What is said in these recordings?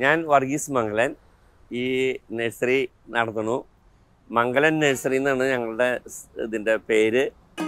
ഞാൻ വർഗീസ് മംഗലൻ ഈ നഴ്സറി നടത്തുന്നു മംഗലൻ നഴ്സറി എന്നാണ് ഞങ്ങളുടെ സ് ഇതിൻ്റെ പേര്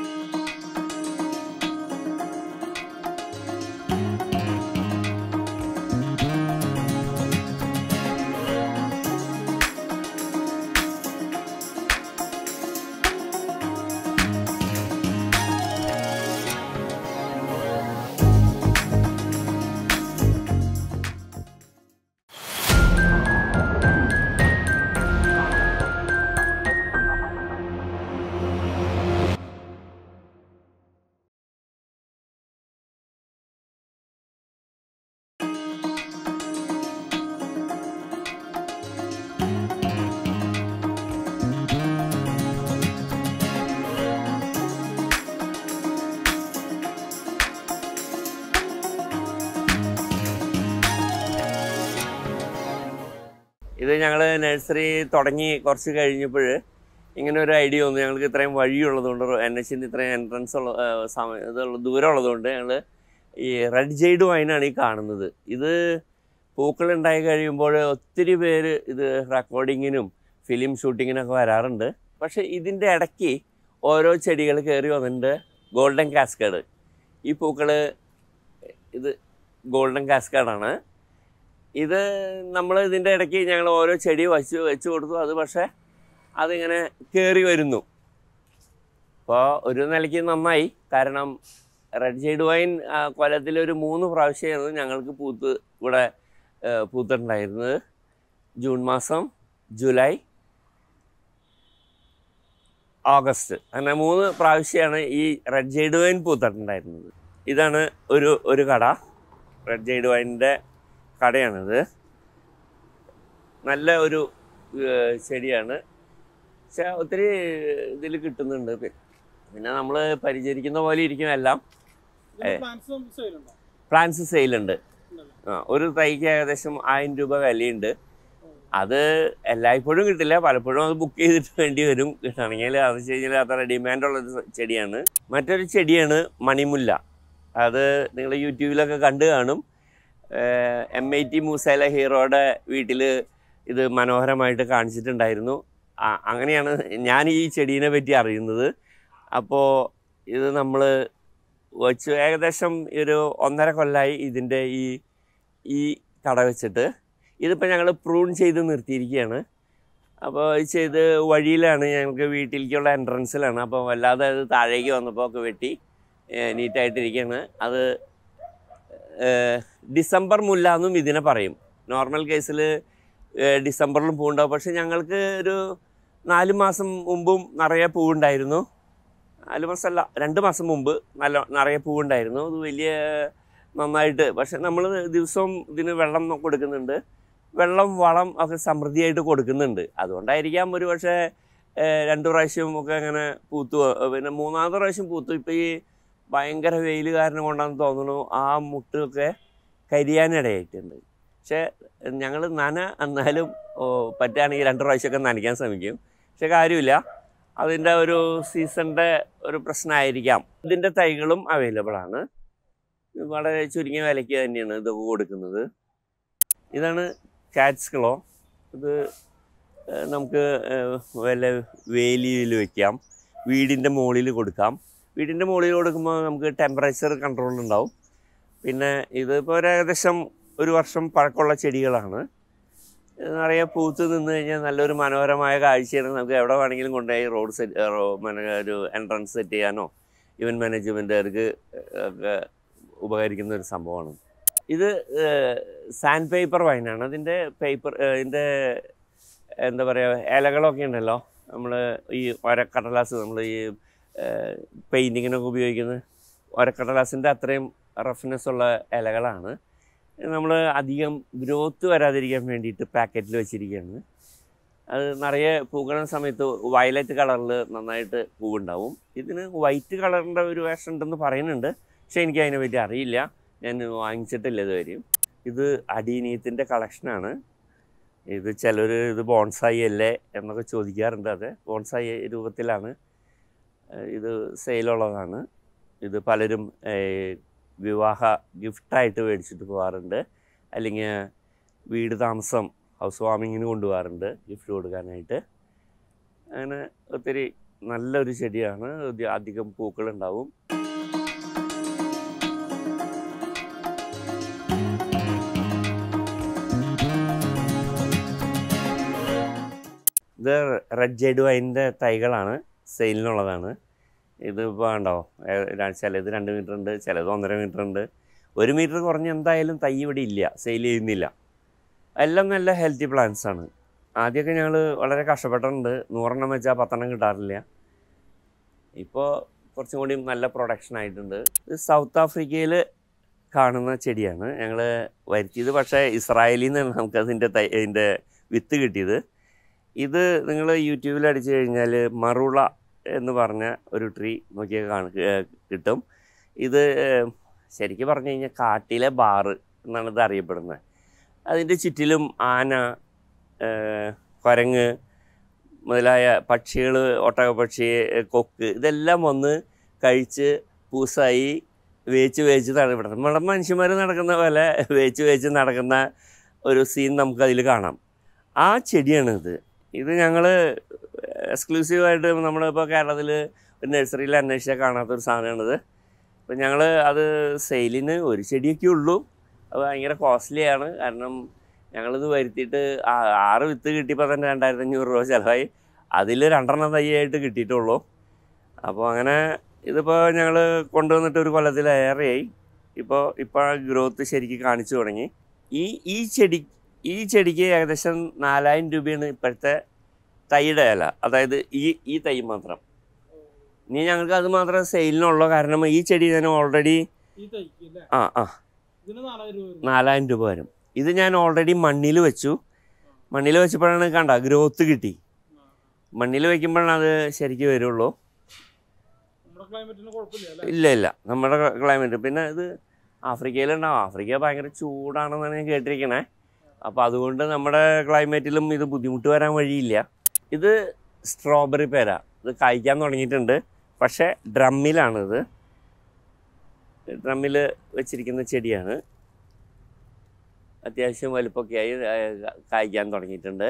ഇത് ഞങ്ങൾ നഴ്സറി തുടങ്ങി കുറച്ച് കഴിഞ്ഞപ്പോൾ ഇങ്ങനെ ഒരു ഐഡിയ വന്നു ഞങ്ങൾക്ക് ഇത്രയും വഴിയുള്ളതുകൊണ്ട് എൻ എച്ചിൻ്റെ ഇത്രയും എൻട്രൻസ് ഉള്ള ആ, സമയം ഇതുള്ള ദൂരം ഉള്ളതുകൊണ്ട് ഞങ്ങൾ ഈ റെഡ് ജെയ്ഡ് വൈനാണ് ഈ കാണുന്നത് ഇത് പൂക്കൾ ഉണ്ടായി കഴിയുമ്പോൾ ഒത്തിരി പേര് ഇത് റെക്കോർഡിങ്ങിനും ഫിലിം ഷൂട്ടിങ്ങിനൊക്കെ വരാറുണ്ട് പക്ഷേ ഇതിൻ്റെ ഇടയ്ക്ക് ഓരോ ചെടികൾ കയറി വന്നിട്ടുണ്ട് ഗോൾഡൻ കാസ്കേഡ് ഈ പൂക്കൾ ഇത് ഗോൾഡൻ കാസ്കേഡാണ് ഇത് നമ്മൾ ഇതിൻ്റെ ഇടയ്ക്ക് ഞങ്ങൾ ഓരോ ചെടി വച്ച് വെച്ച് കൊടുത്തു അത് പക്ഷേ അതിങ്ങനെ കയറി വരുന്നു അപ്പോൾ ഒരു നിലയ്ക്ക് നന്നായി കാരണം റെഡ് ഷെയ്ഡ് വൈൻ കൊല്ലത്തിൽ ഒരു മൂന്ന് പ്രാവശ്യമായിരുന്നു ഞങ്ങൾക്ക് പൂത്ത് ഇവിടെ ആ, പൂത്തിട്ടുണ്ടായിരുന്നത് ജൂൺ മാസം ജൂലൈ ഓഗസ്റ്റ് അങ്ങനെ മൂന്ന് പ്രാവശ്യമാണ് ഈ റെഡ് ജെയ്ഡ് വൈൻ പൂത്തിട്ടുണ്ടായിരുന്നത് ഇതാണ് ഒരു ഒരു കട റെഡ് ജെയ്ഡ് വൈനിൻ്റെ കടയാണിത് നല്ല ഒരു ഏർ, ചെടിയാണ് പക്ഷെ ഒത്തിരി ഇതിൽ കിട്ടുന്നുണ്ട് പി- പിന്നെ നമ്മൾ പരിചരിക്കുന്ന പോലെ ഇരിക്കും എല്ലാം പ്ലാൻസും സെയിലുണ്ടോ പ്ലാന്റ്സ് സെയിലുണ്ട് ഉണ്ടല്ലോ. ആ ഒരു തൈക്ക് ഏകദേശം ആയിരം രൂപ വിലയുണ്ട് അത് എല്ലായ്പ്പോഴും കിട്ടില്ല പലപ്പോഴും അത് ബുക്ക് ചെയ്തിട്ട് വേണ്ടി വരും കിട്ടണമെങ്കിൽ അത് വെച്ച് കഴിഞ്ഞാൽ അത്ര ഡിമാൻഡുള്ള ഒരു ചെടിയാണ് മറ്റൊരു ചെടിയാണ് മണിമുല്ല അത് നിങ്ങൾ യൂട്യൂബിലൊക്കെ കണ്ടു കാണും എം ഐ ടി മൂസേല ഹീറോയുടെ വീട്ടിൽ ഇത് മനോഹരമായിട്ട് കാണിച്ചിട്ടുണ്ടായിരുന്നു ആ, അങ്ങനെയാണ് ഞാൻ ഈ ചെടീനെ പറ്റി അറിയുന്നത് അപ്പോൾ ഇത് നമ്മൾ വെച്ച് ഏകദേശം ഒരു ഒന്നര കൊല്ലമായി ഇതിൻ്റെ ഈ ഈ കട വെച്ചിട്ട് ഇതിപ്പോൾ ഞങ്ങൾ പ്രൂൺ ചെയ്ത് നിർത്തിയിരിക്കുകയാണ് അപ്പോൾ ഇത് ചെയ്ത് വഴിയിലാണ് ഞങ്ങൾക്ക് വീട്ടിലേക്കുള്ള എൻട്രൻസിലാണ് അപ്പോൾ വല്ലാതെ അത് താഴേക്ക് വന്നപ്പോൾ ഒക്കെ വെട്ടി നീറ്റായിട്ടിരിക്കുകയാണ് അത് ഏഹ്, ഡിസംബർ മുല്ല എന്നും ഇതിനെ പറയും നോർമൽ കേസിൽ ഡിസംബറിലും പൂവുണ്ടാവും പക്ഷെ ഞങ്ങൾക്ക് ഒരു നാല് മാസം മുമ്പും നിറയെ പൂവുണ്ടായിരുന്നു നാല് മാസമല്ല രണ്ട് മാസം മുമ്പ് നല്ല നിറയെ പൂവുണ്ടായിരുന്നു അത് വലിയ നന്നായിട്ട് പക്ഷെ നമ്മൾ ദിവസവും ഇതിന് വെള്ളം കൊടുക്കുന്നുണ്ട് വെള്ളം വളം ഒക്കെ സമൃദ്ധിയായിട്ട് കൊടുക്കുന്നുണ്ട് അതുകൊണ്ടായിരിക്കാം ഒരു പക്ഷേ ഏഹ്, രണ്ട് പ്രാവശ്യം ഒക്കെ അങ്ങനെ പൂത്തു വ- പിന്നെ മൂന്നാമത്തെ പ്രാവശ്യം പൂത്തു ഇപ്പോൾ ഈ ഭയങ്കര വെയിൽ കാരണം കൊണ്ടാണെന്ന് തോന്നുന്നു ആ മുട്ടൊക്കെ കരിയാനിടയായിട്ടുണ്ട് പക്ഷേ ഞങ്ങൾ നന എന്നാലും ഓ, പറ്റുകയാണെങ്കിൽ രണ്ട് പ്രാവശ്യമൊക്കെ നനയ്ക്കാൻ ശ്രമിക്കും പക്ഷെ കാര്യമില്ല അതിൻ്റെ ഒരു സീസണിൻ്റെ ഒരു പ്രശ്നമായിരിക്കാം ഇതിൻ്റെ തൈകളും അവൈലബിൾ ആണ് വളരെ ചുരുങ്ങിയ വിലയ്ക്ക് തന്നെയാണ് ഇതൊക്കെ കൊടുക്കുന്നത് ഇതാണ് കാറ്റ്സ് ക്ലോ ഇത് ഏഹ്, നമുക്ക് ഏഹ്, വല്ല വേലിയിൽ വെക്കാം വീടിൻ്റെ മുകളിൽ കൊടുക്കാം വീടിൻ്റെ മുകളിൽ കൊടുക്കുമ്പോൾ നമുക്ക് ടെമ്പറേച്ചർ കൺട്രോൾ ഉണ്ടാവും പിന്നെ ഇതിപ്പോൾ ഒരു ഏകദേശം ഒരു വർഷം പഴക്കമുള്ള ചെടികളാണ് ഇത് നിറയെ പൂത്ത് നിന്ന് കഴിഞ്ഞാൽ നല്ലൊരു മനോഹരമായ കാഴ്ചയാണ് നമുക്ക് എവിടെ വേണമെങ്കിലും കൊണ്ടുപോയി റോഡ് സെറ്റ് ഒരു എൻട്രൻസ് സെറ്റ് ചെയ്യാനോ ഇവൻറ്റ് മാനേജ്മെൻറ്റുകാർക്ക് ഒക്കെ ഉപകരിക്കുന്ന ഒരു സംഭവമാണ് ഇത് സാൻഡ് പേപ്പർ വൈനാണ് അതിൻ്റെ പേപ്പർ ഇതിൻ്റെ എന്താ പറയുക ഇലകളൊക്കെ ഉണ്ടല്ലോ നമ്മൾ ഈ ഒരക്കടലാസ് നമ്മൾ ഈ പെയിൻറ്റിങ്ങിനൊക്കെ ഉപയോഗിക്കുന്ന ഒരക്കടലാസിൻ്റെ അത്രയും റഫ്നെസ് ഉള്ള ഇലകളാണ് നമ്മൾ അധികം ഗ്രോത്ത് വരാതിരിക്കാൻ വേണ്ടിയിട്ട് പാക്കറ്റിൽ വെച്ചിരിക്കുകയാണ് അത് നിറയെ പൂക്കുന്ന സമയത്ത് വയലറ്റ് കളറിൽ നന്നായിട്ട് പൂവുണ്ടാവും ഇതിന് വൈറ്റ് കളറിൻ്റെ ഒരു വേഷം ഉണ്ടെന്ന് പറയുന്നുണ്ട് പക്ഷേ എനിക്ക് അതിനെ പറ്റി അറിയില്ല ഞാൻ വാങ്ങിച്ചിട്ടില്ല ഇതുവരെയും ഇത് അടീനീയത്തിൻ്റെ കളക്ഷനാണ് ഇത് ചിലർ ഇത് ബോൺസായി അല്ലേ എന്നൊക്കെ ചോദിക്കാറുണ്ട് അത് ബോൺസായി രൂപത്തിലാണ് ഏഹ് ഇത് സെയിലുള്ളതാണ് ഇത് പലരും ഏഹ് വിവാഹ ഗിഫ്റ്റായിട്ട് മേടിച്ചിട്ട് പോകാറുണ്ട് അല്ലെങ്കിൽ വീട് താമസം ഹൗസ് വാമിങ്ങിന് കൊണ്ടുപോകാറുണ്ട് ഗിഫ്റ്റ് കൊടുക്കാനായിട്ട് അങ്ങനെ ഒത്തിരി നല്ലൊരു ചെടിയാണ് ഇത് അധികം പൂക്കളുണ്ടാവും ഇത് റെഡ് ജെഡ് വൈൻ്റെ തൈകളാണ് സെയിലിനുള്ളതാണ് ഇത് ഇപ്പോൾ ഉണ്ടോ ചിലത് രണ്ട് മീറ്റർ ഉണ്ട് ചിലത് ഒന്നര മീറ്റർ ഉണ്ട് ഒരു മീറ്റർ കുറഞ്ഞ് എന്തായാലും തൈ ഇവിടെ ഇല്ല സെയിൽ ചെയ്യുന്നില്ല എല്ലാം നല്ല ഹെൽത്തി പ്ലാന്റ്സ് ആണ് ആദ്യമൊക്കെ ഞങ്ങൾ വളരെ കഷ്ടപ്പെട്ടിട്ടുണ്ട് നൂറെണ്ണം വെച്ചാൽ പത്തെണ്ണം കിട്ടാറില്ല ഇപ്പോൾ കുറച്ചും കൂടി നല്ല പ്രൊഡക്ഷൻ ആയിട്ടുണ്ട് ഇത് സൗത്ത് ആഫ്രിക്കയിൽ കാണുന്ന ചെടിയാണ് ഞങ്ങൾ വരുത്തിയത് പക്ഷേ ഇസ്രായേലിൽ നിന്നാണ് നമുക്കതിൻ്റെ തൈ ഇതിൻ്റെ വിത്ത് കിട്ടിയത് ഇത് നിങ്ങൾ യൂട്യൂബിൽ അടിച്ചു കഴിഞ്ഞാൽ മറുള എന്ന് പറഞ്ഞ ഒരു ട്രീ നോക്കിയാൽ കാണ ഏഹ് കിട്ടും ഇത് ഏഹ് ശരിക്കും പറഞ്ഞു കഴിഞ്ഞാൽ കാട്ടിലെ ബാറ് എന്നാണ് ഇത് അറിയപ്പെടുന്നത് അതിൻ്റെ ചുറ്റിലും ആന ഏഹ് കുരങ്ങ് മുതലായ പക്ഷികൾ ഒട്ടകപ്പക്ഷി ഏഹ് കൊക്ക് ഇതെല്ലാം വന്ന് കഴിച്ച് പൂസായി വേച്ച് വേച്ച് നട നമ്മുടെ മനുഷ്യന്മാർ നടക്കുന്ന പോലെ വേച്ച് വേച്ച് നടക്കുന്ന ഒരു സീൻ നമുക്കതിൽ കാണാം ആ ചെടിയാണിത് ഇത് ഞങ്ങൾ എക്സ്ക്ലൂസീവായിട്ട് നമ്മളിപ്പോൾ കേരളത്തിൽ ഒരു നഴ്സറിയിൽ അന്വേഷിച്ചാൽ കാണാത്തൊരു സാധനമാണിത് അപ്പം ഞങ്ങൾ അത് സെയിലിന് ഒരു ചെടിയൊക്കെ ഉള്ളൂ അത് ഭയങ്കര കോസ്റ്റ്ലിയാണ് കാരണം ഞങ്ങളിത് വരുത്തിയിട്ട് ആ- ആറ് വിത്ത് കിട്ടിയപ്പോൾ തന്നെ രണ്ടായിരത്തി അഞ്ഞൂറ് രൂപ ചിലവായി അതിൽ രണ്ടെണ്ണം തയ്യായിട്ട് കിട്ടിയിട്ടുള്ളൂ അപ്പോൾ അങ്ങനെ ഇതിപ്പോൾ ഞങ്ങൾ കൊണ്ടുവന്നിട്ട് ഒരു കൊല്ലത്തിലേറെയായി ഇപ്പോൾ ഇപ്പോൾ ഗ്രോത്ത് ശരിക്കും കാണിച്ചു തുടങ്ങി ഈ ഈ ചെടി ഈ ചെടിക്ക് ഏകദേശം നാലായിരം രൂപയാണ് ഇപ്പോഴത്തെ തൈയുടെ വില അതായത് ഈ ഈ തൈ മാത്രം ഇനി ഞങ്ങൾക്ക് അത് മാത്രം സെയിലിനുള്ളൂ കാരണം ഈ ചെടി ഞാൻ ഓൾറെഡി ഈ തൈക്ക് അല്ലേ ആ ആ ഇതിന് നാലായിരം രൂപ വരും നാലായിരം രൂപ വരും ഇത് ഞാൻ ഓൾറെഡി മണ്ണിൽ വെച്ചു മണ്ണിൽ വെച്ചപ്പോഴാണ് കണ്ട ഗ്രോത്ത് കിട്ടി മണ്ണിൽ വെക്കുമ്പോഴാണ് അത് ശരിക്കും വരുള്ളൂ നമ്മുടെ ക്ലൈമറ്റിന് കുഴപ്പമില്ല അല്ലേ ഇല്ല ഇല്ല നമ്മുടെ ക്ലൈമറ്റ് പിന്നെ ഇത് ആഫ്രിക്കയിലുണ്ടാവും ആഫ്രിക്ക ഭയങ്കര ചൂടാണെന്നാണ് ഞാൻ കേട്ടിരിക്കണേ അപ്പോൾ അതുകൊണ്ട് നമ്മുടെ ക്ലൈമറ്റിലും ഇത് ബുദ്ധിമുട്ട് വരാൻ വഴിയില്ല ഇത് സ്ട്രോബെറി പേര ഇത് കായ്ക്കാൻ തുടങ്ങിയിട്ടുണ്ട് പക്ഷേ ഡ്രമ്മിലാണിത് ഡ്രമ്മിൽ വെച്ചിരിക്കുന്ന ചെടിയാണ് അത്യാവശ്യം വലുപ്പമൊക്കെ ആയി ആ, കായ്ക്കാൻ തുടങ്ങിയിട്ടുണ്ട്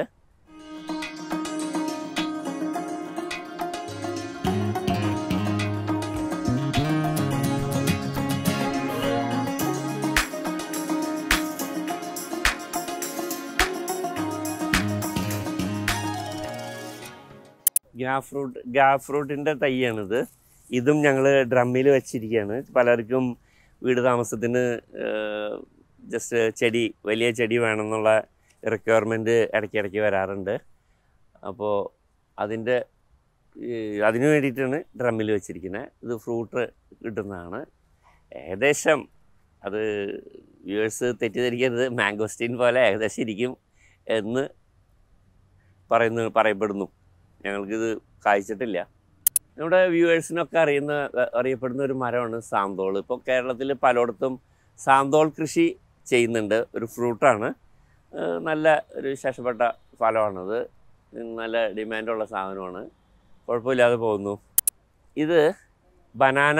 ഗ്രാഫ് ഫ്രൂട്ട് ഗ്രാഫ് ഫ്രൂട്ടിൻ്റെ തൈയാണിത് ഇതും ഞങ്ങൾ ഡ്രമ്മിൽ വെച്ചിരിക്കുകയാണ് പലർക്കും വീട് താമസത്തിന് ജസ്റ്റ് ചെടി വലിയ ചെടി വേണമെന്നുള്ള റിക്വയർമെൻറ്റ് ഇടയ്ക്കിടയ്ക്ക് വരാറുണ്ട് അപ്പോൾ അതിൻ്റെ അതിന് വേണ്ടിയിട്ടാണ് ഡ്രമ്മിൽ വെച്ചിരിക്കുന്നത് ഇത് ഫ്രൂട്ട് കിട്ടുന്നതാണ് ഏകദേശം അത് വ്യൂവേഴ്സ് തെറ്റിദ്ധരിക്കരുത് മാംഗോസ്റ്റീൻ പോലെ ഏകദേശം ഇരിക്കും എന്ന് പറയുന്നു പറയപ്പെടുന്നു ഞങ്ങൾക്കിത് കായ്ച്ചിട്ടില്ല നമ്മുടെ വ്യൂവേഴ്സിനൊക്കെ അറിയുന്ന അറിയപ്പെടുന്ന ഒരു മരമാണ് സാന്തോൾ ഇപ്പോൾ കേരളത്തിൽ പലയിടത്തും സാന്തോൾ കൃഷി ചെയ്യുന്നുണ്ട് ഒരു ഫ്രൂട്ടാണ് ഏഹ് നല്ല ഒരു ശേഷപ്പെട്ട ഫലമാണത് നല്ല ഡിമാൻഡുള്ള സാധനമാണ് കുഴപ്പമില്ലാതെ പോകുന്നു ഇത് ബനാന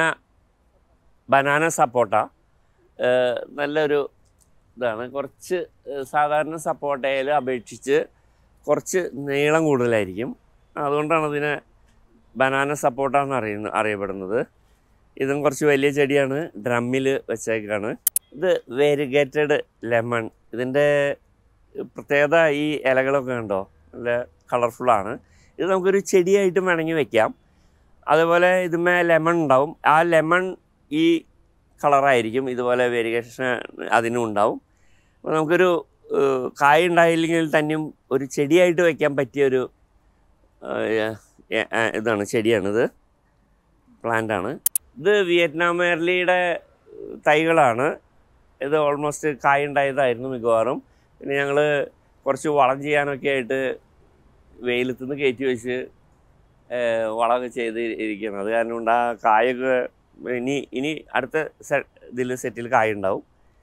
ബനാന സപ്പോട്ട ഏഹ് നല്ലൊരു ഇതാണ് കുറച്ച് ഏഹ് സാധാരണ സപ്പോട്ടയിൽ അപേക്ഷിച്ച് കുറച്ച് നീളം കൂടുതലായിരിക്കും അതുകൊണ്ടാണ് ഇതിനെ ബനാന സപ്പോട്ട എന്ന് അറിയുന്ന അറിയപ്പെടുന്നത് ഇതും കുറച്ച് വലിയ ചെടിയാണ് ഡ്രമ്മിൽ വെച്ചേക്കാണ് ഇത് വെരിഗേറ്റഡ് ലെമൺ ഇതിൻ്റെ പ്രത്യേകത ഈ ഇലകളൊക്കെ കണ്ടോ നല്ല കളർഫുള്ളാണ് ഇത് നമുക്കൊരു ചെടിയായിട്ടും വേണമെങ്കിൽ വെക്കാം അതുപോലെ ഇതുമേ ലെമൺ ഉണ്ടാവും ആ ലെമൺ ഈ കളറായിരിക്കും ഇതുപോലെ വേരിയേഷൻ അതിനും ഉണ്ടാവും അപ്പോൾ നമുക്കൊരു ഏഹ്, കായ ഉണ്ടായില്ലെങ്കിൽ തന്നെയും ഒരു ചെടിയായിട്ട് വെക്കാൻ പറ്റിയൊരു ഏഹ്, ഏഹ്, ഏഹ്, ഇതാണ് ചെടിയാണിത് പ്ലാന്റാണ് ഇത് വിയറ്റ്നാം മേർലിയുടെ തൈകളാണ് ഇത് ഓൾമോസ്റ്റ് കായ ഉണ്ടായതായിരുന്നു മിക്കവാറും പിന്നെ ഞങ്ങൾ കുറച്ച് വളം ചെയ്യാനൊക്കെ ആയിട്ട് വെയിലത്ത് നിന്ന് കയറ്റി വെച്ച് ഏഹ്, വളമൊക്കെ ചെയ്ത് ഇരിക്കുകയാണ് അത് കാരണം കൊണ്ട് ആ കായൊക്കെ ഇനി ഇനി അടുത്ത സെ ഇതിൽ സെറ്റിൽ കായ ഉണ്ടാവും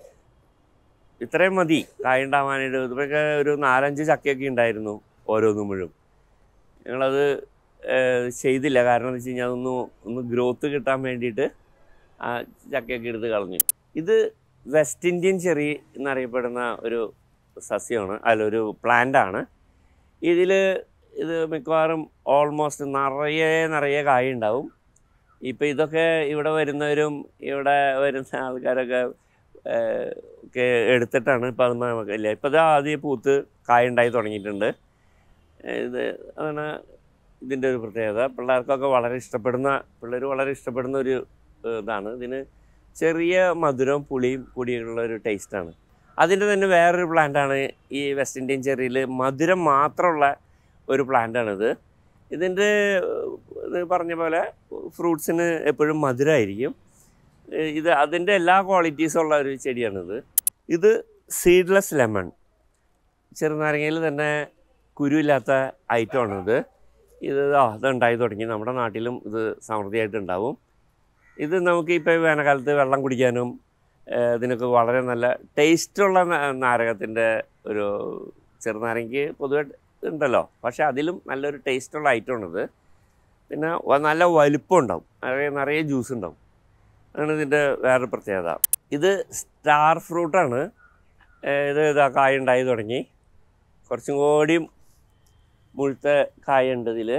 ഇത്രയും മതി കായ ഉണ്ടാവാനായിട്ട് ഇതൊക്കെ ഒരു നാലഞ്ച് ചക്കയൊക്കെ ഉണ്ടായിരുന്നു ഓരോന്നും മുഴുവൻ ഞങ്ങളത് ഏഹ്, ചെയ്തില്ല കാരണം എന്താ വെച്ച് കഴിഞ്ഞാൽ അതൊന്ന് ഒന്ന് ഗ്രോത്ത് കിട്ടാൻ വേണ്ടിയിട്ട് ആ ചക്കയൊക്കെ എടുത്ത് കളഞ്ഞു ഇത് വെസ്റ്റ് ഇന്ത്യൻ ചെറി എന്നറിയപ്പെടുന്ന ഒരു സസ്യമാണ് അതിലൊരു പ്ലാന്റാണ് ഇതിൽ ഇത് മിക്കവാറും ഓൾമോസ്റ്റ് നിറയെ നിറയെ കായ ഉണ്ടാവും ഇപ്പം ഇതൊക്കെ ഇവിടെ വരുന്നവരും ഇവിടെ വരുന്ന ആൾക്കാരൊക്കെ ഏഹ്, ഒക്കെ എടുത്തിട്ടാണ് ഇപ്പം അത് നമുക്കില്ല ഇപ്പം ഇത് ആദ്യം പൂത്ത് കായ ഉണ്ടായി തുടങ്ങിയിട്ടുണ്ട് ഇത് അതാണ് ഇതിൻ്റെ ഒരു പ്രത്യേകത പിള്ളേർക്കൊക്കെ വളരെ ഇഷ്ടപ്പെടുന്ന പിള്ളേർ വളരെ ഇഷ്ടപ്പെടുന്ന ഒരു ഏഹ്, ഇതാണ് ഇതിന് ചെറിയ മധുരവും പുളിയും കൂടിയുള്ള ഒരു ടേസ്റ്റാണ് അതിൻ്റെ തന്നെ വേറൊരു പ്ലാന്റാണ് ഈ വെസ്റ്റ് ഇന്ത്യൻ ചെറിയിൽ മധുരം മാത്രമുള്ള ഒരു പ്ലാന്റാണിത് ഇതിൻ്റെ ഏഹ്, ഇത് പറഞ്ഞ പോലെ ഫ്രൂട്ട്സിന് എപ്പോഴും മധുരമായിരിക്കും ഏഹ്, ഇത് അതിൻ്റെ എല്ലാ ക്വാളിറ്റീസും ഉള്ള ഒരു ചെടിയാണിത് ഇത് സീഡ്ലെസ് ലെമൺ ചെറുനാരങ്ങയിൽ തന്നെ കുരുവില്ലാത്ത ഐറ്റമാണിത് ഇത് ആ ഇതുണ്ടായി തുടങ്ങി നമ്മുടെ നാട്ടിലും ഇത് സമൃദ്ധിയായിട്ട് ഉണ്ടാവും ഇത് നമുക്ക് ഇപ്പോൾ വേനൽക്കാലത്ത് വെള്ളം കുടിക്കാനും ഏഹ്, ഇതിനൊക്കെ വളരെ നല്ല ടേസ്റ്റുള്ള നാരകത്തിൻ്റെ ഒരു ചെറുനാരങ്ങയ്ക്ക് പൊതുവെ ഉണ്ടല്ലോ പക്ഷേ അതിലും നല്ലൊരു ടേസ്റ്റുള്ള ഐറ്റമാണിത് പിന്നെ വ- നല്ല വലിപ്പം ഉണ്ടാവും നിറയെ നിറയെ ജ്യൂസ് ഉണ്ടാവും അതാണ് ഇതിൻ്റെ വേറൊരു പ്രത്യേകത ഇത് സ്റ്റാർ ഫ്രൂട്ടാണ് ഏഹ്, ഇത് ഇതാ കായ ഉണ്ടായി തുടങ്ങി കുറച്ചും കൂടിയും മുഴുത്ത കായ ഉണ്ട് ഇതിൽ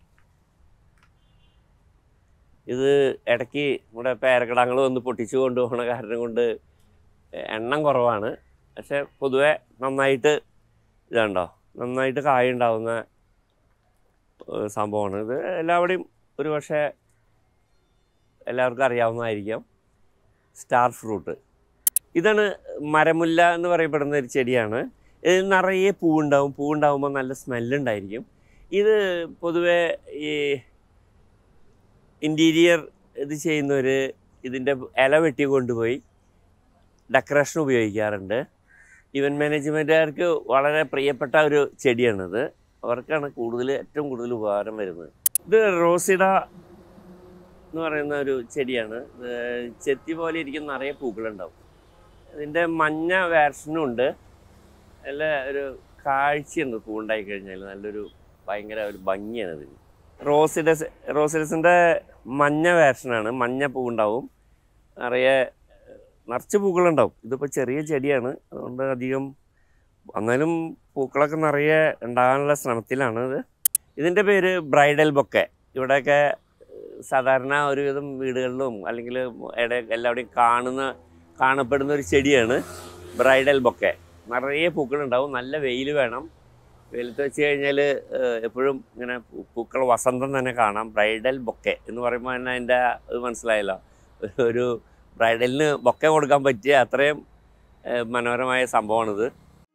ഇത് ഇടയ്ക്ക് നമ്മുടെ പേരക്കിടാങ്ങൾ വന്ന് പൊട്ടിച്ചു കൊണ്ടുപോകണ കാരണം കൊണ്ട് എണ്ണം കുറവാണ് പക്ഷെ പൊതുവെ നന്നായിട്ട് ഇതുണ്ടോ നന്നായിട്ട് കായ ഉണ്ടാവുന്ന ഏഹ് സംഭവമാണ് ഇത് എല്ലാവിടെയും ഒരു പക്ഷേ എല്ലാവർക്കും അറിയാവുന്നതായിരിക്കാം സ്റ്റാർ ഫ്രൂട്ട് ഇതാണ് മരമുല്ല എന്ന് പറയപ്പെടുന്ന ഒരു ചെടിയാണ് ഇത് നിറയെ പൂവുണ്ടാവും പൂവുണ്ടാവുമ്പോൾ നല്ല സ്മെല്ലുണ്ടായിരിക്കും ഇത് പൊതുവെ ഈ ഇൻറ്റീരിയർ ഇത് ചെയ്യുന്നവർ ഇതിൻ്റെ ഇല വെട്ടി കൊണ്ടുപോയി ഡെക്കറേഷൻ ഉപയോഗിക്കാറുണ്ട് ഇവൻറ്റ് മാനേജ്മെൻറ്റുകാർക്ക് വളരെ പ്രിയപ്പെട്ട ഒരു ചെടിയാണിത് അവർക്കാണ് കൂടുതൽ ഏറ്റവും കൂടുതൽ ഉപകാരം വരുന്നത് ഇത് റോസിഡ എന്ന് പറയുന്ന ഒരു ചെടിയാണ് ഇത് ചെത്തി പോലെ ഇരിക്കുന്ന നിറയെ പൂക്കളുണ്ടാവും ഇതിൻ്റെ മഞ്ഞ വേർഷനും ഉണ്ട് നല്ല ഒരു കാഴ്ചയുണ്ട് പൂവുണ്ടായി കഴിഞ്ഞാൽ നല്ലൊരു ഭയങ്കര ഒരു ഭംഗിയാണ് ഇതിന് റോസിഡസ് റോസിഡസിൻ്റെ മഞ്ഞ വേർഷനാണ് മഞ്ഞ പൂവുണ്ടാവും നിറയെ നിറച്ച് പൂക്കളുണ്ടാവും ഇതിപ്പോൾ ചെറിയ ചെടിയാണ് അതുകൊണ്ട് അധികം എന്നാലും പൂക്കളൊക്കെ നിറയെ ഉണ്ടാകാനുള്ള ശ്രമത്തിലാണ് ഇത് ഇതിൻ്റെ പേര് ബ്രൈഡൽ ബൊക്കെ ഇവിടെയൊക്കെ സാധാരണ ഒരുവിധം വീടുകളിലും അല്ലെങ്കിൽ ഇട എല്ലാവിടെയും കാണുന്ന കാണപ്പെടുന്ന ഒരു ചെടിയാണ് ബ്രൈഡൽ ബൊക്കെ നിറയെ പൂക്കളുണ്ടാവും നല്ല വെയിൽ വേണം വെയിലത്ത് വെച്ച് കഴിഞ്ഞാൽ എപ്പോഴും ഇങ്ങനെ പൂ- പൂക്കൾ വസന്തം തന്നെ കാണാം ബ്രൈഡൽ ബൊക്കെ എന്ന് പറയുമ്പോൾ തന്നെ അതിൻ്റെ ഇത് മനസ്സിലായല്ലോ ഒരു- ഒരു ബ്രൈഡലിന് ബൊക്കെ കൊടുക്കാൻ പറ്റിയ അത്രയും ഏഹ്, മനോഹരമായ സംഭവമാണിത്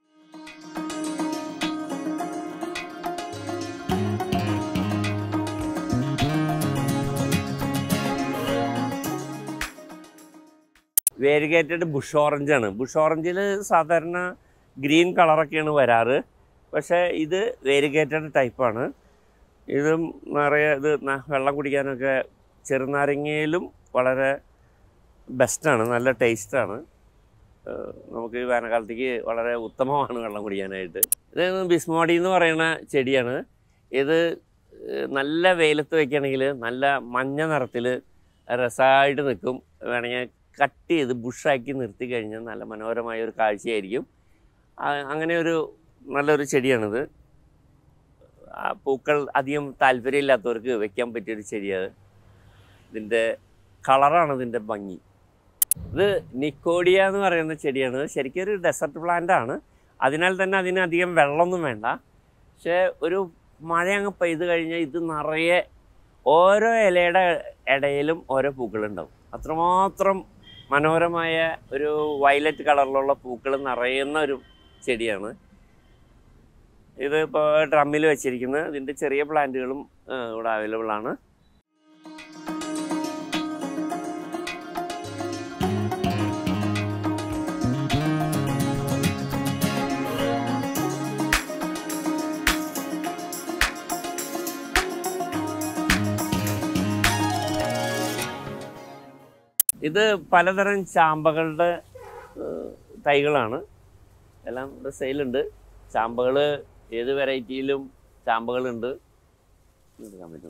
വേരിഗേറ്റഡ് ബുഷ് ഓറഞ്ചാണ് ബുഷ് ഓറഞ്ചിൽ സാധാരണ ഗ്രീൻ കളറൊക്കെയാണ് വരാറ് പക്ഷേ ഇത് വേരിഗേറ്റഡ് ടൈപ്പാണ് ഇതും നിറയെ ഇത് ന- വെള്ളം കുടിക്കാനൊക്കെ ചെറുനാരങ്ങയിലും വളരെ ബെസ്റ്റാണ് നല്ല ടേസ്റ്റാണ് നമുക്ക് ഈ വേനൽക്കാലത്തേക്ക് വളരെ ഉത്തമമാണ് വെള്ളം കുടിക്കാനായിട്ട് ഇത് ബിസ്മോഡി എന്ന് പറയുന്ന ചെടിയാണ് ഇത് ഏഹ്, നല്ല വെയിലത്ത് വെക്കുകയാണെങ്കിൽ നല്ല മഞ്ഞ നിറത്തിൽ രസമായിട്ട് നിൽക്കും വേണമെങ്കിൽ കട്ട് ചെയ്ത് ബുഷാക്കി നിർത്തി കഴിഞ്ഞാൽ നല്ല മനോഹരമായ ഒരു കാഴ്ചയായിരിക്കും ആ- അങ്ങനെ ഒരു നല്ലൊരു ചെടിയാണിത് ആ പൂക്കൾ അധികം താല്പര്യമില്ലാത്തവർക്ക് വെക്കാൻ പറ്റിയൊരു ചെടിയാണ് ഇതിൻ്റെ കളറാണ് ഇതിൻ്റെ ഭംഗി ഇത് നിക്കോഡിയ എന്ന് പറയുന്ന ചെടിയാണ് ശരിക്കും ഒരു ഡെസർട്ട് പ്ലാന്റ് ആണ് അതിനാൽ തന്നെ അതിന് അധികം വെള്ളമൊന്നും വേണ്ട പക്ഷേ ഒരു മഴ അങ്ങ് പെയ്ത് കഴിഞ്ഞാൽ ഇത് നിറയെ ഓരോ ഇലയുടെ ഇടയിലും ഓരോ പൂക്കളുണ്ടാവും അത്രമാത്രം മനോഹരമായ ഒരു വയലറ്റ് കളറിലുള്ള പൂക്കൾ നിറയുന്ന ഒരു ചെടിയാണ് ഇത് ഇപ്പോൾ ഡ്രമ്മിൽ വെച്ചിരിക്കുന്നത് ഇതിൻ്റെ ചെറിയ പ്ലാന്റുകളും ആ, ഇവിടെ അവൈലബിൾ ആണ് ഇത് പലതരം ചാമ്പകളുടെ ഏഹ്, തൈകളാണ് എല്ലാം ഇവിടെ സെയിലുണ്ട് ചാമ്പകൾ ഏത് വെറൈറ്റിയിലും ചാമ്പകളുണ്ട് എടുക്കാൻ പറ്റും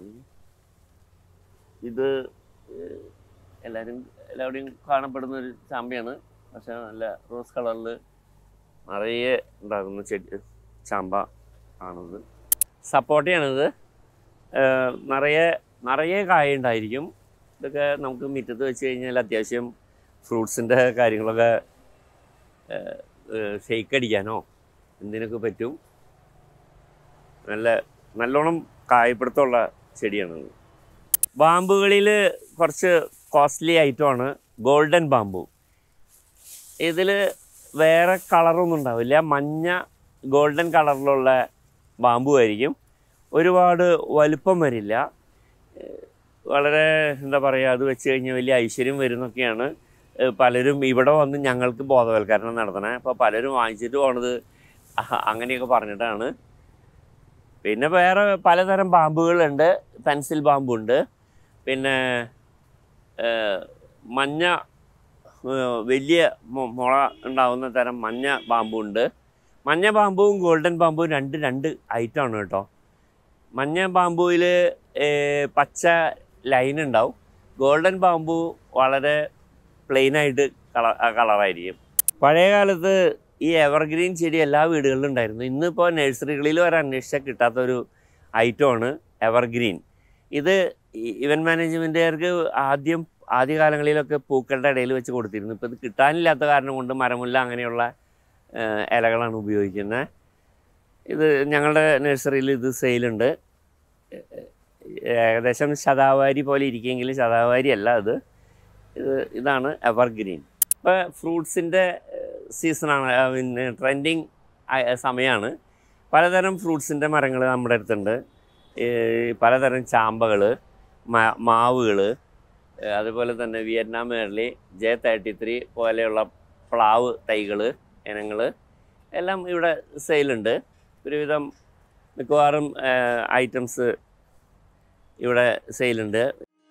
ഇത് ഏഹ്, എല്ലാവരും എല്ലാവിടെയും കാണപ്പെടുന്ന ഒരു ചാമ്പയാണ് പക്ഷേ നല്ല റോസ് കളറിൽ നിറയെ ഉണ്ടാകുന്ന ചെടി ചാമ്പ ആണിത് സപ്പോട്ടയാണിത് ഏഹ് നിറയെ നിറയെ കായ ഉണ്ടായിരിക്കും ഇതൊക്കെ നമുക്ക് മുറ്റത്ത് വെച്ച് കഴിഞ്ഞാൽ അത്യാവശ്യം ഫ്രൂട്ട്സിൻ്റെ കാര്യങ്ങളൊക്കെ ഷെയ്ക്ക് അടിക്കാനോ എന്തിനൊക്കെ പറ്റും നല്ല നല്ലോണം കായപ്പിടുത്തമുള്ള ചെടിയാണിത് ബാമ്പുകളിൽ കുറച്ച് കോസ്റ്റ്ലി ഐറ്റമാണ് ഗോൾഡൻ ബാമ്പു ഇതിൽ വേറെ കളറൊന്നും ഉണ്ടാവില്ല മഞ്ഞ ഗോൾഡൻ കളറിലുള്ള ബാമ്പു ആയിരിക്കും ഒരുപാട് വലുപ്പം വരില്ല ഏഹ് വളരെ എന്താ പറയുക അത് വെച്ച് കഴിഞ്ഞാൽ വലിയ ഐശ്വര്യം വരുന്നൊക്കെയാണ് ഏഹ് പലരും ഇവിടെ വന്ന് ഞങ്ങൾക്ക് ബോധവൽക്കരണം നടത്തണേ അപ്പോൾ പലരും വാങ്ങിച്ചിട്ട് പോണത് അഹ- അങ്ങനെയൊക്കെ പറഞ്ഞിട്ടാണ് പിന്നെ വേറെ പലതരം ബാമ്പുകളുണ്ട് പെൻസിൽ ബാമ്പുണ്ട് പിന്നെ ഏഹ് മഞ്ഞ ഏഹ് വലിയ മു- മുള ഉണ്ടാവുന്ന തരം മഞ്ഞ ബാമ്പുണ്ട് മഞ്ഞ ബാമ്പുവും ഗോൾഡൻ ബാമ്പുവും രണ്ട് രണ്ട് ഐറ്റമാണ് കേട്ടോ മഞ്ഞ ബാമ്പുവിൽ പച്ച ലൈൻ ഉണ്ടാവും ഗോൾഡൻ ബാമ്പു വളരെ പ്ലെയിനായിട്ട് കളർ കളറായിരിക്കും പഴയ കാലത്ത് ഈ എവർഗ്രീൻ ചെടി എല്ലാ വീടുകളിലും ഉണ്ടായിരുന്നു ഇന്നിപ്പോൾ നഴ്സറികളിൽ വരെ അന്വേഷിച്ചാൽ കിട്ടാത്തൊരു ഐറ്റമാണ് എവർഗ്രീൻ ഇത് ഇവൻ മാനേജ്മെൻറ്റുകാർക്ക് ആദ്യം ആദ്യകാലങ്ങളിലൊക്കെ പൂക്കളുടെ ഇടയിൽ വെച്ച് കൊടുത്തിരുന്നു ഇപ്പോൾ ഇത് കിട്ടാനില്ലാത്ത കാരണം കൊണ്ട് മരമുല്ല അങ്ങനെയുള്ള ഏഹ്, ഇലകളാണ് ഉപയോഗിക്കുന്നത് ഇത് ഞങ്ങളുടെ നഴ്സറിയിൽ ഇത് സെയിലുണ്ട് ഏകദേശം ശതാവാരി പോലെ ഇരിക്കുമെങ്കിലും ശതാവാരി അല്ല ഇത് ഇത് ഇതാണ് എവർഗ്രീൻ ഇപ്പോൾ ഫ്രൂട്ട്സിൻ്റെ സീസണാണ് പിന്നെ ട്രെൻഡിങ് സമയമാണ് പലതരം ഫ്രൂട്ട്സിൻ്റെ മരങ്ങൾ നമ്മുടെ അടുത്തുണ്ട് ഈ പലതരം ചാമ്പകൾ മാവുകൾ അതുപോലെ തന്നെ Vietnam early J thirty three പോലെയുള്ള പ്ലാവ് തൈകൾ ഇനങ്ങൾ എല്ലാം ഇവിടെ സെയിലുണ്ട് ഒരുവിധം മിക്കവാറും ഐറ്റംസ് ഇവിടെ സെയിലുണ്ട്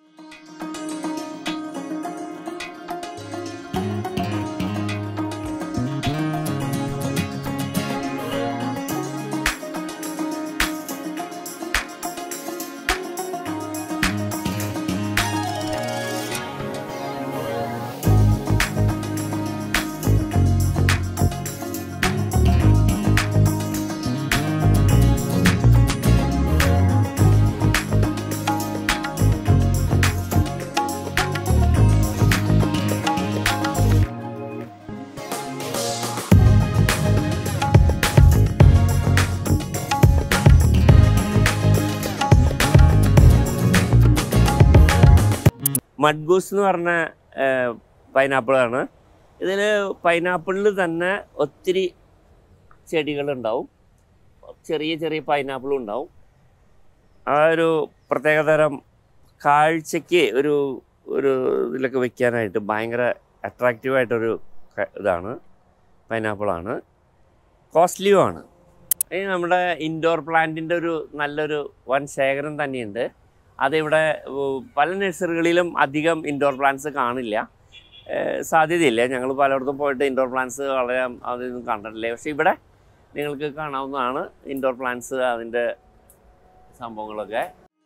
മഡ്ഗൂസ് എന്ന് പറഞ്ഞ പൈനാപ്പിളാണ് ഇതിൽ പൈനാപ്പിളിൽ തന്നെ ഒത്തിരി ചെടികളുണ്ടാവും ചെറിയ ചെറിയ പൈനാപ്പിളും ഉണ്ടാവും ആ ഒരു പ്രത്യേകതരം കാഴ്ചയ്ക്ക് ഒരു ഒരു ഇതിലൊക്കെ വെക്കാനായിട്ട് ഭയങ്കര അട്രാക്റ്റീവായിട്ടൊരു ക- ഇതാണ് പൈനാപ്പിളാണ് കോസ്റ്റ്ലിയുമാണ് ഈ നമ്മുടെ ഇൻഡോർ പ്ലാന്റിൻ്റെ ഒരു നല്ലൊരു വൻ ശേഖരം തന്നെയുണ്ട് അതിവിടെ ഉം, പല നഴ്സറികളിലും അധികം ഇൻഡോർ പ്ലാന്റ്സ് കാണില്ല ഏഹ് സാധ്യതയില്ല ഞങ്ങൾ പലയിടത്തും പോയിട്ട് ഇൻഡോർ പ്ലാന്റ്സ് വളരെ അതൊന്നും കണ്ടിട്ടില്ല പക്ഷേ ഇവിടെ നിങ്ങൾക്ക് കാണാവുന്നതാണ് ഇൻഡോർ പ്ലാന്റ്സ് അതിൻ്റെ സംഭവങ്ങളൊക്കെ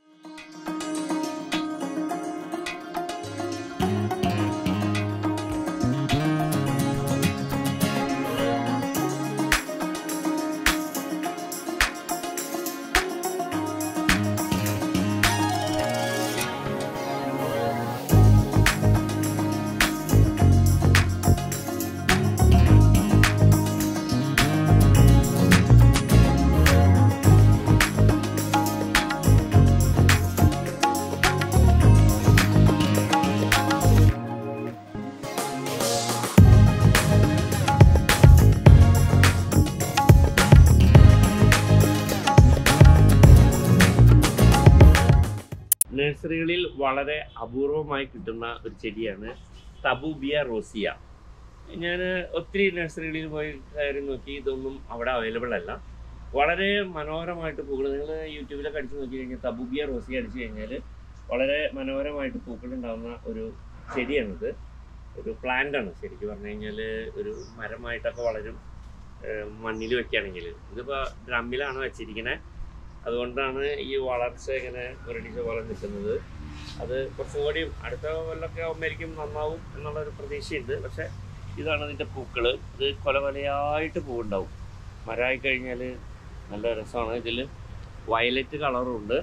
നഴ്സറികളിൽ വളരെ അപൂർവമായി കിട്ടുന്ന ഒരു ചെടിയാണ് തബൂബിയ റോസിയ ഞാൻ ഒത്തിരി നഴ്സറികളിൽ പോയി കയറി നോക്കി ഇതൊന്നും അവിടെ അവൈലബിൾ അല്ല വളരെ മനോഹരമായിട്ട് പൂക്കൾ നിങ്ങൾ യൂട്യൂബിലൊക്കെ അടിച്ച് നോക്കി കഴിഞ്ഞാൽ തബൂബിയ റോസിയ അടിച്ചു കഴിഞ്ഞാൽ വളരെ മനോഹരമായിട്ട് പൂക്കൾ ഉണ്ടാകുന്ന ഒരു ചെടിയാണിത് ഒരു പ്ലാന്റ് ആണ് ശരിക്കും പറഞ്ഞു കഴിഞ്ഞാൽ ഒരു മരമായിട്ടൊക്കെ വളരും മണ്ണിൽ വെക്കുകയാണെങ്കിൽ ഇതിപ്പോൾ ഡ്രമ്മിലാണ് വെച്ചിരിക്കുന്നത് അതുകൊണ്ടാണ് ഈ വളർച്ച ഇങ്ങനെ മുരടിച്ച പോലെ നിൽക്കുന്നത് അത് കുറച്ചും കൂടി അടുത്ത കൊല്ലമൊക്കെ ആകുമ്പോഴേക്കും നന്നാവും എന്നുള്ളൊരു പ്രതീക്ഷയുണ്ട് പക്ഷേ ഇതാണ് ഇതിൻ്റെ പൂക്കൾ ഇത് കൊല കൊലയായിട്ട് പൂവുണ്ടാവും മരമായി കഴിഞ്ഞാൽ നല്ല രസമാണ് ഇതിൽ വയലറ്റ് കളറും ഉണ്ട്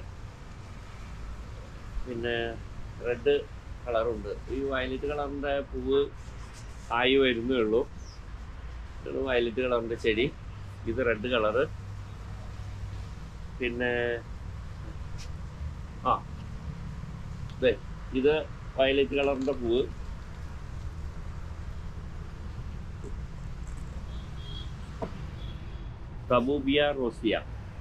പിന്നെ റെഡ് കളറുണ്ട് ഈ വയലറ്റ് കളറിൻ്റെ പൂവ് ആയി വരുന്നേ ഉള്ളൂ ഇത് വയലറ്റ് കളറിൻ്റെ ചെടി ഇത് റെഡ് കളറ് പിന്നെ ആ ദേ ഇത് വയലറ്റ് കളറിൻ്റെ പൂവ് റബൂബിയ റോസിയ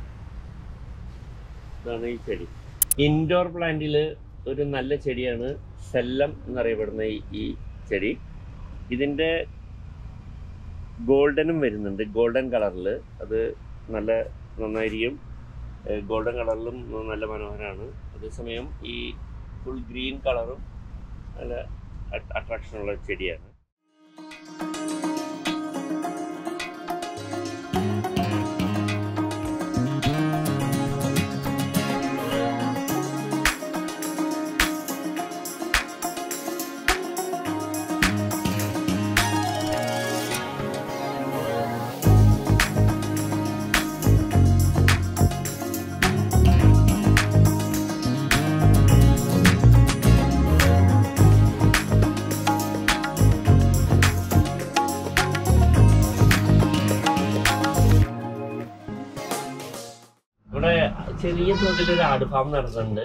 ഇതാണ് ഈ ചെടി ഇൻഡോർ പ്ലാന്റിൽ ഒരു നല്ല ചെടിയാണ് സെല്ലം എന്നറിയപ്പെടുന്ന ഈ ഈ ചെടി ഇതിൻ്റെ ഗോൾഡനും വരുന്നുണ്ട് ഗോൾഡൻ കളറിൽ അത് നല്ല നന്നായിരിക്കും ഗോൾഡൻ കളറിലും നല്ല മനോഹരമാണ് അതേസമയം ഈ ഫുൾ ഗ്രീൻ കളറും നല്ല അട്രാക്ഷനുള്ള ചെടിയാണ് ഇവിടെ ചെറിയ തോതിൽ ഒരു ആട് ഫാം നടത്തുന്നുണ്ട്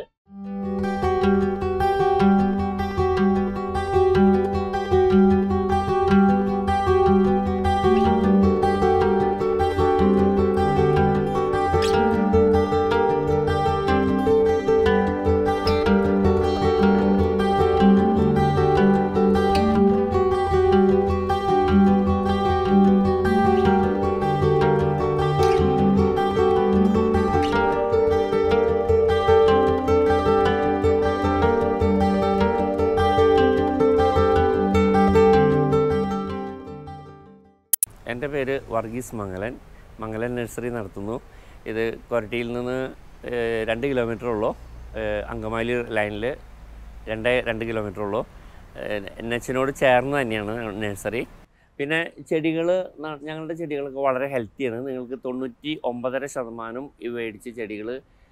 എൻ്റെ പേര് വർഗീസ് മംഗലൻ മംഗലൻ നഴ്സറി നടത്തുന്നു ഇത് കൊരട്ടിയിൽ നിന്ന് ഏഹ്, രണ്ട് കിലോമീറ്റർ ഉള്ളൂ ഏഹ്, അങ്കമാലി ലൈനിൽ രണ്ട് രണ്ട് കിലോമീറ്റർ ഉള്ളൂ എൻ എച്ചിനോട് ചേർന്ന് തന്നെയാണ് നഴ്സറി പിന്നെ ചെടികൾ ഞങ്ങളുടെ ചെടികളൊക്കെ വളരെ ഹെൽത്തിയാണ് നിങ്ങൾക്ക് തൊണ്ണൂറ്റി ഒമ്പതര ശതമാനം ഈ മേടിച്ച ചെടികൾ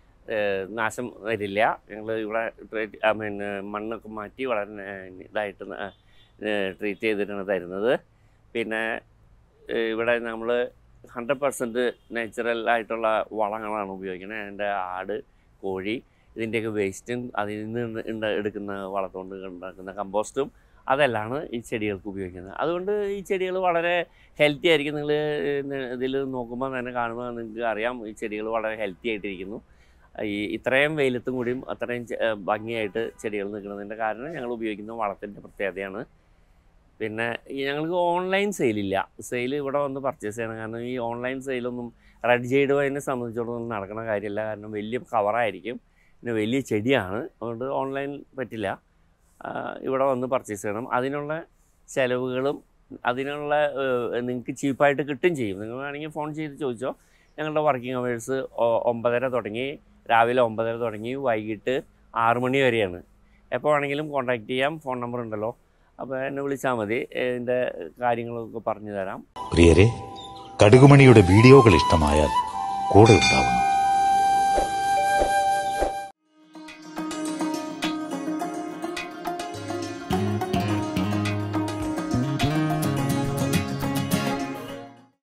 നാശം വരില്ല ഞങ്ങൾ ഇവിടെ ഐ മീൻ മണ്ണൊക്കെ മാറ്റി വളരെ ന- ഇതായിട്ട് ട്രീറ്റ് ചെയ്തിട്ടാണ് തരുന്നത് പിന്നെ ഏഹ് ഇവിടെ നമ്മൾ ഹൺഡ്രഡ് പെർസെൻറ്റ് നാച്ചുറൽ ആയിട്ടുള്ള വളങ്ങളാണ് ഉപയോഗിക്കുന്നത് എൻ്റെ ആട് കോഴി ഇതിൻ്റെയൊക്കെ വേസ്റ്റും അതിൽ നിന്ന് ഉണ്ട- എടുക്കുന്ന വളത്തുകൊണ്ട് ഉണ്ടാക്കുന്ന കമ്പോസ്റ്റും അതെല്ലാം ഈ ചെടികൾക്ക് ഉപയോഗിക്കുന്നത് അതുകൊണ്ട് ഈ ചെടികൾ വളരെ ഹെൽത്തി ആയിരിക്കും നിങ്ങൾ ഇതിൽ നോക്കുമ്പോൾ തന്നെ കാണുമ്പോൾ നിങ്ങൾക്ക് അറിയാം ഈ ചെടികൾ വളരെ ഹെൽത്തി ആയിട്ടിരിക്കുന്നു ഈ ഇത്രയും വെയിലത്തും കൂടിയും അത്രയും ചെ- ഏഹ് ഭംഗിയായിട്ട് ചെടികൾ നിൽക്കുന്നതിൻ്റെ കാരണം ഞങ്ങൾ ഉപയോഗിക്കുന്ന വളത്തിൻ്റെ പ്രത്യേകതയാണ് പിന്നെ ഈ ഞങ്ങൾക്ക് ഓൺലൈൻ സെയിലില്ല സെയിൽ ഇവിടെ വന്ന് പർച്ചേസ് ചെയ്യണം കാരണം ഈ ഓൺലൈൻ സെയിലൊന്നും റെഡ് ജെയ്ഡ് വൈനെ സംബന്ധിച്ചിടത്തോളം നടക്കുന്ന കാര്യമില്ല കാരണം വലിയ കവറായിരിക്കും പിന്നെ വലിയ ചെടിയാണ് അതുകൊണ്ട് ഓൺലൈൻ പറ്റില്ല ആ, ഇവിടെ വന്ന് പർച്ചേസ് ചെയ്യണം അതിനുള്ള ചിലവുകളും അതിനുള്ള നിങ്ങൾക്ക് ചീപ്പായിട്ട് കിട്ടും ചെയ്യും നിങ്ങൾ വേണമെങ്കിൽ ഫോൺ ചെയ്ത് ചോദിച്ചോ ഞങ്ങളുടെ വർക്കിംഗ് അവേഴ്സ് ഒമ്പതര തുടങ്ങി രാവിലെ ഒമ്പതര തുടങ്ങി വൈകിട്ട് ആറ് മണി വരെയാണ് എപ്പോൾ വേണമെങ്കിലും കോൺടാക്റ്റ് ചെയ്യാം ഫോൺ നമ്പർ ഉണ്ടല്ലോ അപ്പോൾ എന്നെ വിളിച്ചാൽ മതി ഇതിൻ്റെ കാര്യങ്ങളൊക്കെ പറഞ്ഞു തരാം പ്രിയരെ കടുകുമണിയുടെ വീഡിയോകൾ ഇഷ്ടമായാൽ കൂടെ ഉണ്ടാവുന്നു